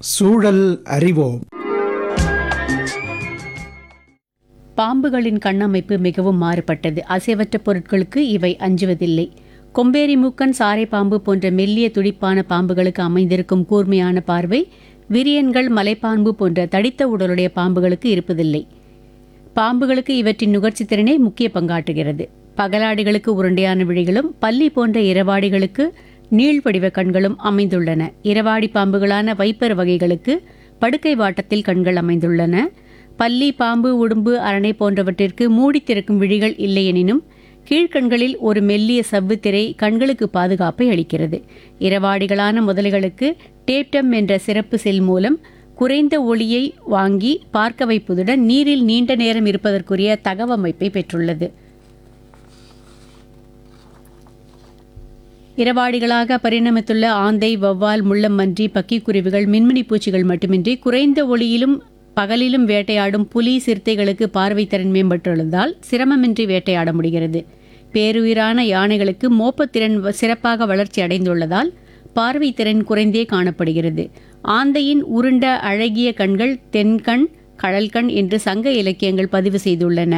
சூழல் அறிவோம் பாம்புகளின் கண்ணமைப்பு மிகவும் மாறுபட்டது அசைவற்ற பொருட்களுக்கு இவை அஞ்சுவதில்லை கொம்பேரி மூக்கன் சாரை பாம்பு போன்ற மெல்லிய துடிப்பான பாம்புகளுக்கு அமைந்திருக்கும் கூர்மையான பார்வை விரியன்கள் மலைப்பாம்பு போன்ற தடித்த உடலுடைய பாம்புகளுக்கு இருப்பதில்லை பாம்புகளுக்கு இவற்றின் நுகர்ச்சி திறனே முக்கிய பங்காற்றுகிறது பகலாடிகளுக்கு உருண்டையான விழிகளும் பல்லி போன்ற இரவாடிகளுக்கு நீள்வடிவ கண்களும் அமைந்துள்ளன இரவாடி பாம்புகளான வைப்பர் வகைகளுக்கு படுக்கை வாட்டத்தில் கண்கள் அமைந்துள்ளன பல்லி பாம்பு உடும்பு அரணை போன்றவற்றிற்கு மூடி திறக்கும் விழிகள் இல்லையெனினும் கீழ்க்கண்களில் ஒரு மெல்லிய சவ்வு திரை கண்களுக்கு பாதுகாப்பை அளிக்கிறது இரவாடிகளான முதலைகளுக்கு டேப்டம் என்ற சிறப்பு செல் மூலம் குறைந்த ஒளியை வாங்கி பார்க்க வைப்பதுடன் நீரில் நீண்ட நேரம் இருப்பதற்குரிய தகவமைப்பை பெற்றுள்ளது இரவாடிகளாக பரிணமித்துள்ள ஆந்தை வௌவால் முள்ளம்பன்றி பக்கிக்குருவிகள் மின்மினி பூச்சிகள் மட்டுமின்றி குறைந்த ஒளியிலும் பகலிலும் வேட்டையாடும் புலி சிறுத்தைகளுக்கு பார்வை திறன் மேம்பட்டுள்ளதால் சிரமமின்றி வேட்டையாட முடிகிறது பேருயிரான யானைகளுக்கு மோப்பத்திறன் வ- சிறப்பாக வளர்ச்சி அடைந்துள்ளதால் பார்வை திறன் குறைந்தே காணப்படுகிறது ஆந்தையின் உருண்ட அழகிய கண்கள் தென்கண் கடல்கண் என்று சங்க இலக்கியங்கள் பதிவு செய்துள்ளன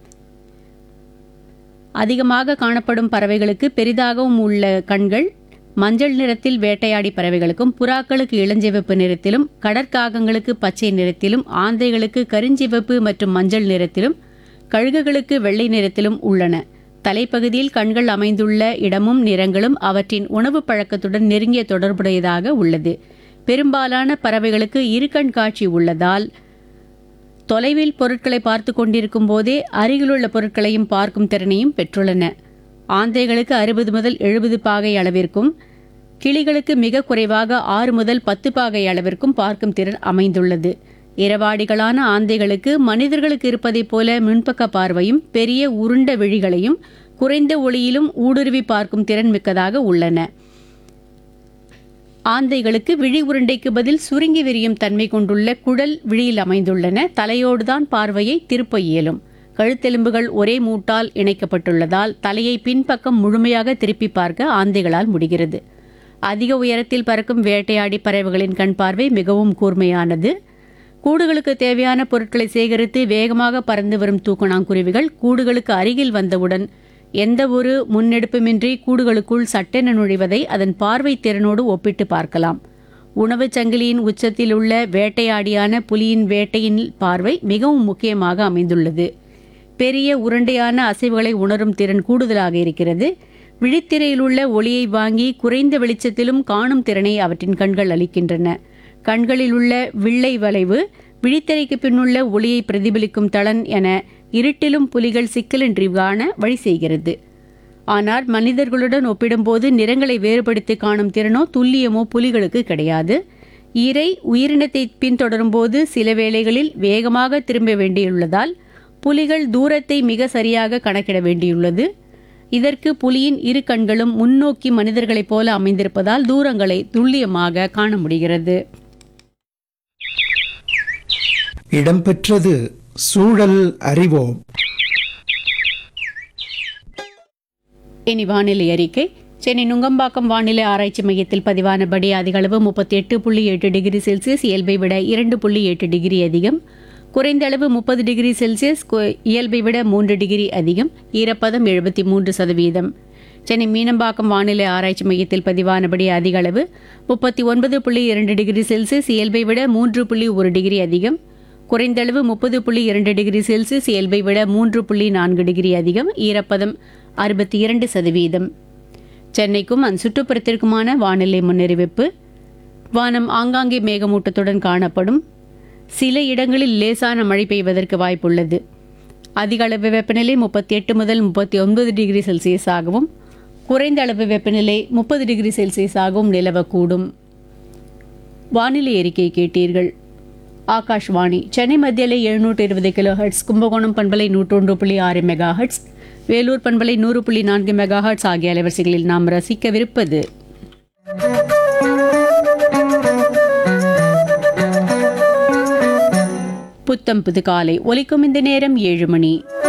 அதிகமாக காணப்படும் பறவைகளுக்கு பெரிதாகவும் உள்ள கண்கள் மஞ்சள் நிறத்தில் வேட்டையாடி பறவைகளுக்கும் புறாக்களுக்கு இளஞ்சிவப்பு நிறத்திலும் கடற்காகங்களுக்கு பச்சை நிறத்திலும் ஆந்தைகளுக்கு கருஞ்சிவப்பு மற்றும் மஞ்சள் நிறத்திலும் கழுகுகளுக்கு வெள்ளை நிறத்திலும் உள்ளன தலைப்பகுதியில் கண்கள் அமைந்துள்ள இடமும் நிறங்களும் அவற்றின் உணவு பழக்கத்துடன் நெருங்கிய தொடர்புடையதாக உள்ளது பெரும்பாலான பறவைகளுக்கு இருகண் காட்சி உள்ளதால் தொலைவில் பொருட்களை பார்த்து கொண்டிருக்கும் போதே அருகிலுள்ள பொருட்களையும் பார்க்கும் திறனையும் பெற்றுள்ளன ஆந்தைகளுக்கு அறுபது முதல் எழுபது பாகை அளவிற்கும் கிளிகளுக்கு மிக குறைவாக ஆறு முதல் பத்து பாகை அளவிற்கும் பார்க்கும் திறன் அமைந்துள்ளது இரவாடிகளான ஆந்தைகளுக்கு மனிதர்களுக்கு இருப்பதைப் போல முன்பக்க பார்வையும் பெரிய உருண்ட விழிகளையும் குறைந்த ஒளியிலும் ஊடுருவி பார்க்கும் திறன் மிக்கதாக உள்ளன ஆந்தைகளுக்கு விழி உருண்டைக்கு பதில் சுருங்கி விரியும் தன்மை கொண்டுள்ள குழல் விழியில் அமைந்துள்ளன தலையோடுதான் பார்வையை திருப்ப இயலும் கழுத்தெலும்புகள் ஒரே மூட்டால் இணைக்கப்பட்டுள்ளதால் தலையை பின்பக்கம் முழுமையாக திருப்பி பார்க்க ஆந்தைகளால் முடிகிறது அதிக உயரத்தில் பறக்கும் வேட்டையாடி பறவைகளின் கண் பார்வை மிகவும் கூர்மையானது கூடுகளுக்கு தேவையான பொருட்களை சேகரித்து வேகமாக பறந்து வரும் தூக்கணாங்குருவிகள் கூடுகளுக்கு அருகில் வந்தவுடன் எந்த ஒரு முன்னெடுப்புமின்றி கூடுகளுக்குள் சட்டென நுழைவதை அதன் பார்வை திறனோடு ஒப்பிட்டு பார்க்கலாம் உணவுச் சங்கிலியின் உச்சத்தில் உள்ள வேட்டையாடியான புலியின் வேட்டையின் பார்வை மிகவும் முக்கியமாக அமைந்துள்ளது பெரிய உருண்டையான அசைவுகளை உணரும் திறன் கூடுதலாக இருக்கிறது விழித்திரையில் உள்ள ஒளியை வாங்கி குறைந்த வெளிச்சத்திலும் காணும் திறனை அவற்றின் கண்கள் அளிக்கின்றன கண்களில் உள்ள வில்லை வளைவு விழித்திரைக்கு பின்னுள்ள ஒளியை பிரதிபலிக்கும் தளன் என இருட்டிலும் புலிகள் சிக்கலின்றி காண வழி செய்கிறது ஆனால் மனிதர்களுடன் ஒப்பிடும்போது நிறங்களை வேறுபடுத்தி காணும் திறனோ துல்லியமோ புலிகளுக்கு கிடையாது இறை உயிரினத்தை பின்தொடரும் போது சில வேளைகளில் வேகமாக திரும்ப வேண்டியுள்ளதால் புலிகள் தூரத்தை மிக சரியாக கணக்கிட வேண்டியுள்ளது இதற்கு புலியின் இரு கண்களும் முன்னோக்கி மனிதர்களைப் போல அமைந்திருப்பதால் தூரங்களை துல்லியமாக காண முடிகிறது இடம்பெற்றது சூழல் அறிவோம் இனி வானிலை அறிக்கை சென்னை நுங்கம்பாக்கம் வானிலை ஆராய்ச்சி மையத்தில் பதிவானபடி அதிக அளவு முப்பத்தி எட்டு புள்ளி எட்டு டிகிரி செல்சியஸ் இயல்பை விட இரண்டு புள்ளி எட்டு டிகிரி அதிகம் குறைந்த அளவு முப்பது டிகிரி செல்சியஸ் கு- இயல்பை விட மூன்று டிகிரி அதிகம் ஈரப்பதம் எழுபத்தி மூன்று சதவீதம் சென்னை மீனம்பாக்கம் வானிலை ஆராய்ச்சி மையத்தில் பதிவானபடி அதிக அளவு முப்பத்தி ஒன்பது புள்ளி இரண்டு டிகிரி செல்சியஸ் இயல்பை விட மூன்று புள்ளி ஒரு டிகிரி அதிகம் குறைந்தளவு முப்பது புள்ளி இரண்டு டிகிரி செல்சியஸ் இயல்பை விட மூன்று புள்ளி நான்கு டிகிரி அதிகம் ஈரப்பதம் அறுபத்தி இரண்டு சதவீதம் சென்னைக்கும் அதன் சுற்றுப்புறத்திற்குமான வானிலை முன்னறிவிப்பு வானம் ஆங்காங்கே மேகமூட்டத்துடன் காணப்படும் சில இடங்களில் லேசான மழை பெய்வதற்கு வாய்ப்புள்ளது அதிக அளவு வெப்பநிலை முப்பத்தி எட்டு முதல் முப்பத்தி ஒன்பது டிகிரி செல்சியஸாகவும் குறைந்த அளவு வெப்பநிலை முப்பது டிகிரி செல்சியஸாகவும் நிலவக்கூடும் வானிலை அறிக்கை கேட்டீர்கள் ஆகாஷ்வாணி சென்னை மத்தியிலே எழுநூற்று இருபது கிலோ ஹெர்ட்ஸ் கும்பகோணம் பண்பலை நூற்றொன்று புள்ளி ஆறு மெகா ஹெர்ட்ஸ் வேலூர் பண்பலை நூறு புள்ளி நான்கு மெகா ஹெர்ட்ஸ் ஆகிய அலைவரிசைகளில் நாம் ரசிக்கவிருப்பது புத்தம் புது காலை ஒலிக்கும் இந்த நேரம் ஏழு மணி